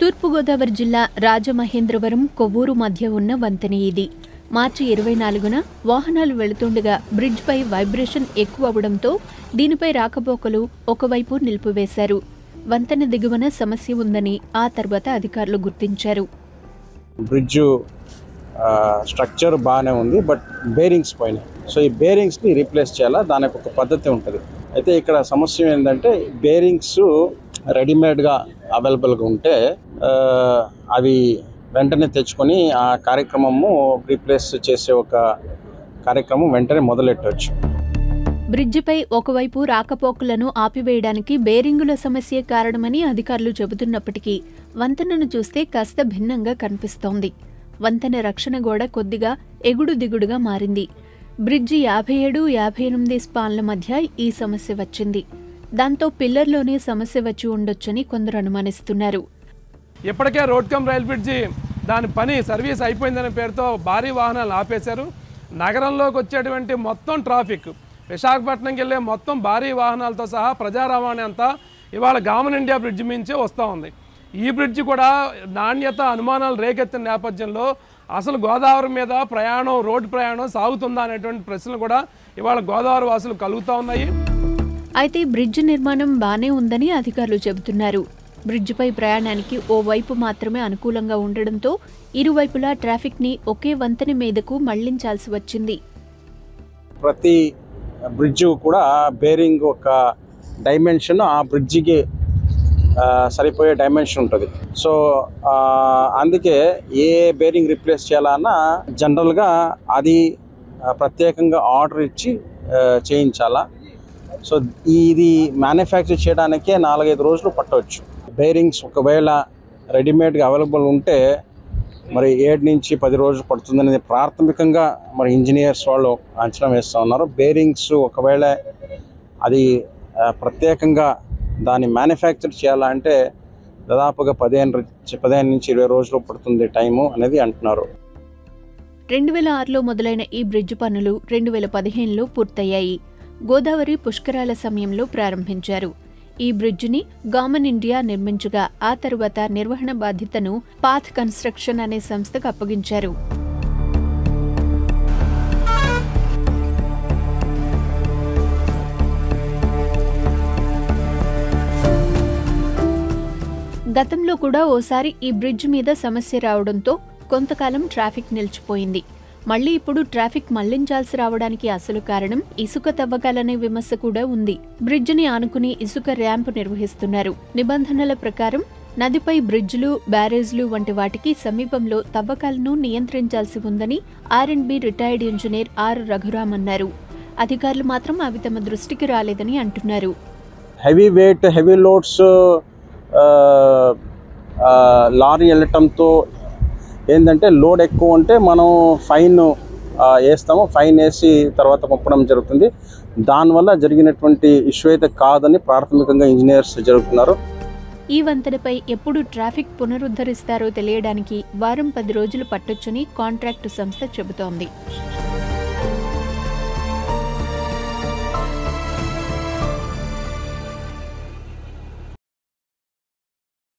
తూర్పుగోదావరి జిల్లా రాజమహేంద్రవరం కొవ్వూరు మధ్య ఉన్న వంతెన ఇది మార్చి ఇరవై నాలుగున వాహనాలు వెళుతుండగా బ్రిడ్జ్పై వైబ్రేషన్ ఎక్కువ అవడంతో దీనిపై రాకపోకలు ఒకవైపు నిలిపివేశారు వంతెన దిగువన సమస్య ఉందని ఆ తర్వాత అధికారులు గుర్తించారు బ్రిడ్జ్ స్ట్రక్చర్ బాగానే ఉంది బట్ బేరింగ్స్ పోయినాయి సో ఈ బేరింగ్స్ని రీప్లేస్ చేయాలా దానికి ఒక పద్ధతి ఉంటుంది అయితే ఇక్కడ సమస్య ఏంటంటే బేరింగ్స్ రెడీమేడ్గా అవైలబుల్గా ఉంటే ఆ, అవి వెంటనే తెచ్చుకొని ఆ కార్యక్రమము రీప్లేస్ చేసే ఒక కార్యక్రమం వెంటనే మొదలెట్టవచ్చు బ్రిడ్జిపై ఒకవైపు రాకపోకలను ఆపివేయడానికి బేరింగుల సమస్య కారణమని అధికారులు చెబుతున్నప్పటికీ వంతెనను చూస్తే కాస్త భిన్నంగా కనిపిస్తోంది వంతెన రక్షణ గోడ కొద్దిగా ఎగుడు దిగుడుగా మారింది బ్రిడ్జి యాభై ఏడు యాభై ఎనిమిది స్పాన్ల మధ్య ఈ సమస్య వచ్చింది దాంతో పిల్లర్లోనే సమస్య వచ్చి ఉండొచ్చని కొందరు అనుమానిస్తున్నారు ఇప్పటికే రోడ్ కమ్ రైల్ బ్రిడ్జి దాని పని సర్వీస్ అయిపోయిందనే పేరుతో భారీ వాహనాలు ఆపేశారు నగరంలోకి వచ్చేటువంటి మొత్తం ట్రాఫిక్ విశాఖపట్నంకి వెళ్ళే మొత్తం భారీ వాహనాలతో సహా ప్రజా రవాణా అంతా ఇవాళ గామన్ ఇండియా బ్రిడ్జ్ మించే వస్తూ ఉంది ఈ బ్రిడ్జ్ కూడా నాణ్యత అనుమానాలు రేకెత్తిన నేపథ్యంలో అసలు గోదావరి మీద ప్రయాణం రోడ్డు ప్రయాణం సాగుతుందా అనేటువంటి ప్రశ్నలు కూడా ఇవాళ గోదావరి వాసులు కలుగుతూ ఉన్నాయి అయితే బ్రిడ్జ్ నిర్మాణం బానే ఉందని అధికారులు చెబుతున్నారు బ్రిడ్జిపై ప్రయాణానికి ఓ వైపు మాత్రమే అనుకూలంగా ఉండడంతో ఇరువైపులా ట్రాఫిక్ని ఒకే వంతెన మీదకు మళ్లించాల్సి వచ్చింది ప్రతి బ్రిడ్జ్ కూడా బేరింగ్ ఒక డైమెన్షన్ ఆ బ్రిడ్జికి ఆ, సరిపోయే డైమెన్షన్ ఉంటుంది సో ఆ, అందుకే ఏ బేరింగ్ రిప్లేస్ చేయాలన్నా జనరల్గా అది ఆ, ప్రత్యేకంగా ఆర్డర్ ఇచ్చి ఆ, చేయించాలా సో ఇది మ్యానుఫ్యాక్చర్ చేయడానికే నాలుగైదు రోజులు పట్టవచ్చు బేరింగ్స్ ఒకవేళ రెడీమేడ్గా అవైలబుల్ ఉంటే మరి ఏడు నుంచి పది రోజులు పడుతుందనేది ప్రాథమికంగా మరి ఇంజనీర్స్ వాళ్ళు అంచనా వేస్తూ ఉన్నారు బేరింగ్స్ ఒకవేళ అది ఆ, ప్రత్యేకంగా దాన్ని మ్యానుఫ్యాక్చర్ చేయాలంటే దాదాపుగా పదిహేను రి- పదిహేను నుంచి ఇరవై రోజులు పడుతుంది టైము అనేది అంటున్నారు రెండు వేల ఆరులో మొదలైన ఈ బ్రిడ్జ్ పనులు రెండు వేల పదిహేనులో పూర్తయ్యాయి గోదావరి పుష్కరాల సమయంలో ప్రారంభించారు ఈ బ్రిడ్జిని గామన్ ఇండియా నిర్మించగా ఆ తరువాత నిర్వహణ బాధ్యతను పాత్ కన్స్ట్రక్షన్ అనే సంస్థకు అప్పగించారు గతంలో కూడా ఓసారి ఈ బ్రిడ్జ్ మీద సమస్య రావడంతో కొంతకాలం ట్రాఫిక్ నిలిచిపోయింది మళ్ళీ ఇప్పుడు ట్రాఫిక్ మళ్లించాల్సి రావడానికి అసలు కారణం ఇసుక తవ్వకాలనే విమర్శ కూడా ఉంది బ్రిడ్జిని ఆనుకుని ఇసుక ర్యాంప్ నిర్వహిస్తున్నారు నిబంధనల ప్రకారం నదిపై బ్రిడ్జ్లు బ్యారేజ్లు వంటి వాటికి సమీపంలో తవ్వకాలను నియంత్రించాల్సి ఉందని R and B retired engineer R Raghuram అన్నారు అధికారులు మాత్రం అవి తమ దృష్టికి రాలేదని అంటున్నారు heavy weight heavy loads lorry వెళ్ళటంతో ఏంటంటే లోడ్ ఎక్కువ ఉంటే మనం ఫైన్ వేస్తాము ఫైన్ వేసి తర్వాత పంపడం జరుగుతుంది దానివల్ల జరిగినటువంటి ఇష్యూ అయితే కాదని ప్రాథమికంగా ఇంజనీర్స్ జరుగుతున్నారు ఈ వంతెనపై ఎప్పుడు ట్రాఫిక్ పునరుద్ధరిస్తారో తెలియడానికి వారం పది రోజులు పట్టొచ్చని కాంట్రాక్టు సంస్థ చెబుతోంది